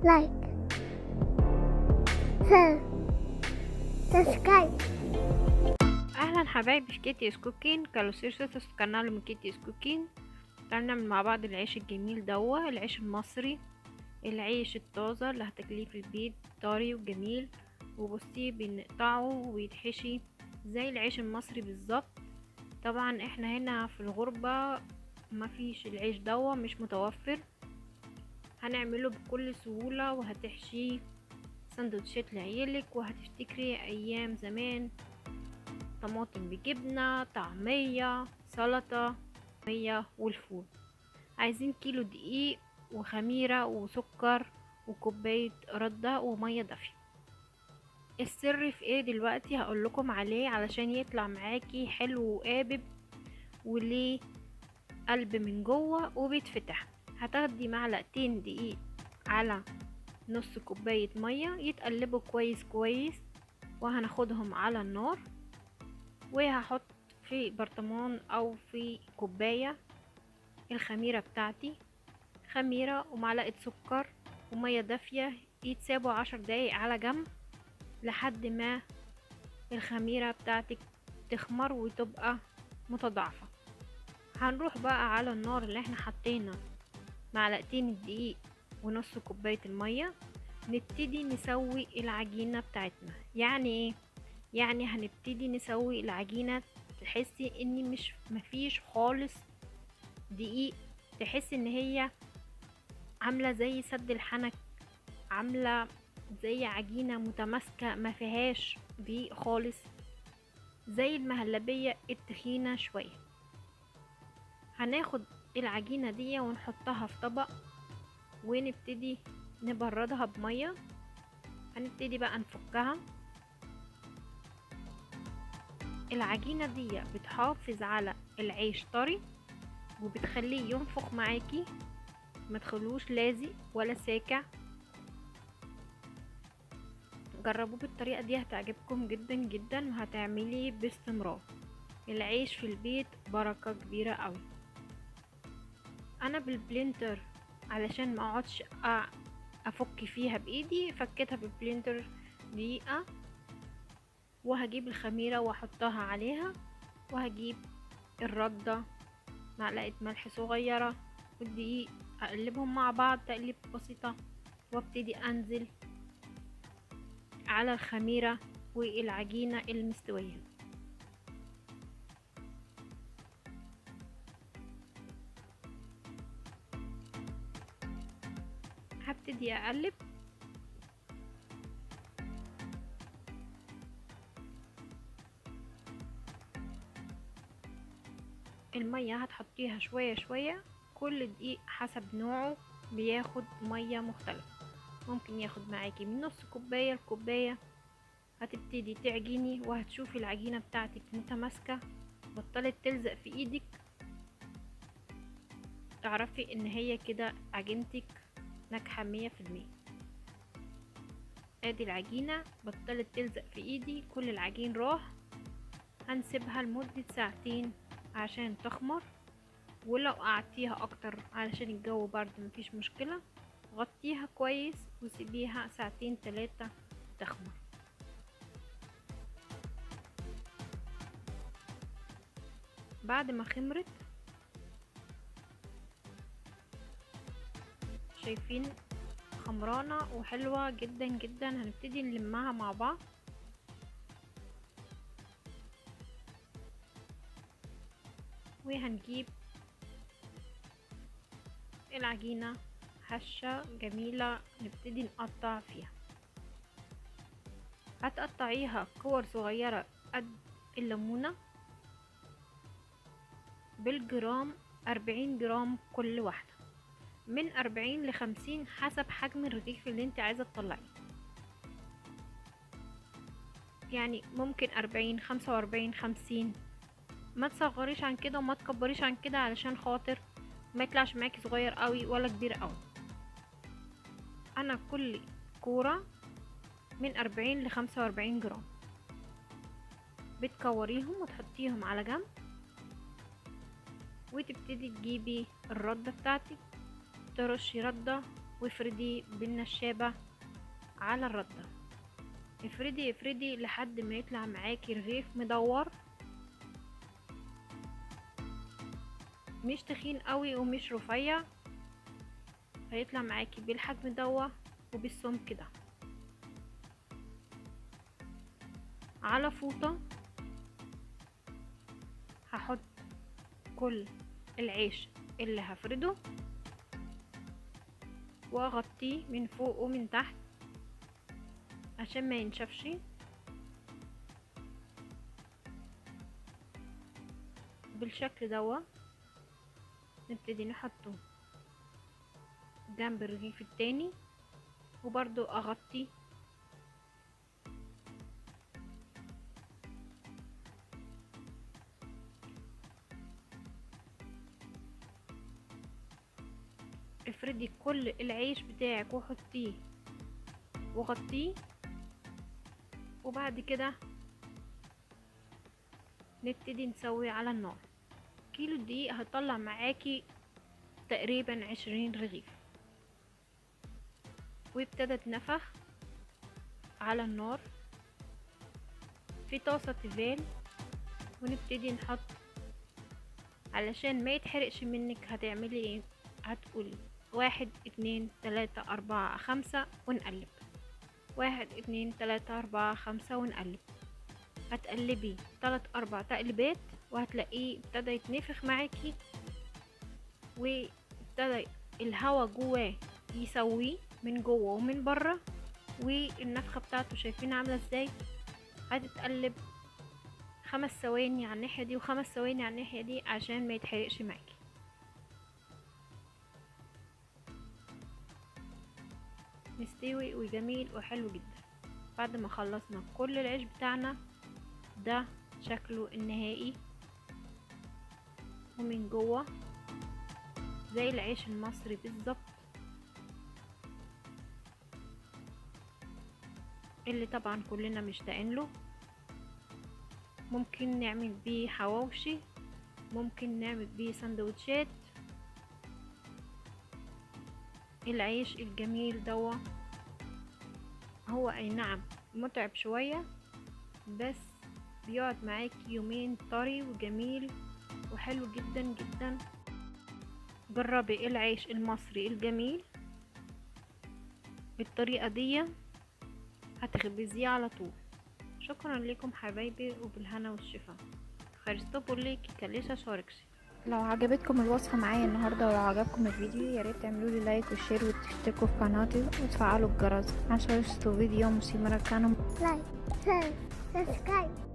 لايك شير سبسكرايب اهلا حبايبي في كيتيس كوكين كالوسيرسوس قناه من كيتيس كوكين تعالوا نعمل مع بعض العيش الجميل دوا العيش المصري العيش الطازه اللي هتاكليه في البيت طري وجميل وبصي بنقطعه ويتحشي زي العيش المصري بالظبط طبعا احنا هنا في الغربه مفيش العيش دوا مش متوفر هنعمله بكل سهوله وهتحشيه سندوتشات لعيالك وهتفتكري ايام زمان طماطم بجبنة طعمية سلطة مية والفول عايزين كيلو دقيق وخميرة وسكر وكوباية ردة ومية دافية السر في ايه دلوقتي هقول لكم عليه علشان يطلع معاكي حلو وقابب وليه قلب من جوه وبيتفتح هتاخدي معلقتين دقيق على نص كوباية مية يتقلبوا كويس كويس وهناخدهم على النار وهحط في برطمان او في كوباية الخميرة بتاعتي خميرة ومعلقة سكر ومية دافية يتسابوا عشر دقايق على جنب لحد ما الخميرة بتاعتك تخمر وتبقى متضاعفة هنروح بقى على النار اللي احنا حطينا معلقتين الدقيق ونص كوباية المية نبتدي نسوي العجينة بتاعتنا يعني ايه يعني هنبتدي نسوي العجينة تحسي ان مش مفيش خالص دقيق تحسي ان هي عاملة زي سد الحنك عاملة زي عجينة متماسكة ما فيهاش دقيق خالص زي المهلبية التخينة شوية هناخد العجينة دي ونحطها في طبق ونبتدي نبردها بمية هنبتدي بقى نفكها العجينة دي بتحافظ على العيش طري وبتخليه ينفخ معاكي ما تخلوش لازق ولا ساكع جربوه بالطريقة دي هتعجبكم جدا جدا وهتعملي باستمرار العيش في البيت بركة كبيرة قوي انا بالبلينتر علشان ما اقعدش افك فيها بايدي فكيتها بالبلينتر دقيقة وهجيب الخميرة واحطها عليها وهجيب الردة معلقة ملح صغيرة والدقيق اقلبهم مع بعض تقليب بسيطة وابتدي انزل على الخميرة والعجينة المستوية هبتدي اقلب المية هتحطيها شوية شوية كل دقيق حسب نوعه بياخد مية مختلفة ممكن ياخد معاكي من نص كوباية لكوباية هتبتدي تعجيني وهتشوفي العجينة بتاعتك متماسكة بطلت تلزق في ايدك تعرفي ان هي كده عجينتك ناجحة مية في المية ادي العجينة بطلت تلزق في ايدي كل العجين راح هنسيبها لمدة ساعتين عشان تخمر ولو قعدتيها اكتر علشان الجو برد مفيش مشكلة غطيها كويس وسيبيها ساعتين تلاتة تخمر بعد ما خمرت شايفين خمرانة وحلوة جدا جدا هنبتدي نلمها مع بعض وهنجيب العجينة هشة جميلة نبتدي نقطع فيها هتقطعيها كور صغيرة قد الليمونة بالجرام أربعين جرام كل واحدة من أربعين لخمسين حسب حجم الرغيف اللي انت عايزة تطلعيه يعني ممكن أربعين خمسة وأربعين خمسين ما تصغريش عن كده وما تكبريش عن كده علشان خاطر ما يطلعش معاكي صغير قوي ولا كبير قوي انا كل كورة من أربعين لخمسة وأربعين جرام بتكوريهم وتحطيهم على جنب وتبتدي تجيبي الردة بتاعتك ترشي ردة وافرديه بالنشابة على الردة افردي افردي لحد ما يطلع معاكي رغيف مدور مش تخين قوي ومش رفيع هيطلع معاكي بالحجم دوا وبالسمك ده على فوطة هحط كل العيش اللي هفرده واغطيه من فوق ومن تحت عشان ما ينشفش بالشكل دوا نبتدي نحطه جنب الرغيف التاني وبرضو اغطي افردي كل العيش بتاعك وحطيه وغطيه وبعد كده نبتدي نسوي على النار كيلو الدقيق هطلع معاكي تقريبا عشرين رغيف وابتدت نفخ على النار في طاسة تيفال ونبتدي نحط علشان ما يتحرقش منك هتعملي ايه هتقولي واحد اتنين تلاتة اربعة خمسة ونقلب واحد اتنين تلاتة اربعة خمسة ونقلب هتقلبي تلات اربع تقليبات وهتلاقيه ابتدى يتنفخ معاكي وابتدى الهوا جواه يسويه من جوه ومن بره والنفخه بتاعته شايفين عامله ازاي هتتقلب خمس ثواني على الناحيه دي وخمس ثواني على الناحيه دي عشان ما يتحرقش معاكي مستوي وجميل وحلو جدا بعد ما خلصنا كل العيش بتاعنا ده شكله النهائي ومن جوه زي العيش المصري بالظبط اللي طبعا كلنا مشتاقين له ممكن نعمل بيه حواوشي ممكن نعمل بيه سندوتشات العيش الجميل دوا هو اي نعم متعب شوية بس بيقعد معاكي يومين طري وجميل وحلو جدا جدا جربي العيش المصري الجميل بالطريقة دي هتخبزيه على طول شكرا لكم حبايبي وبالهنا والشفا خرجتوا ليكي كليشة شاركشي لو عجبتكم الوصفة معايا النهاردة ولو عجبكم الفيديو ياريت تعملوا لي لايك وشير وتشتركوا في قناتي وتفعلوا الجرس عشان يوصلوا فيديو مسيمرة كانوا لايك سبسكرايب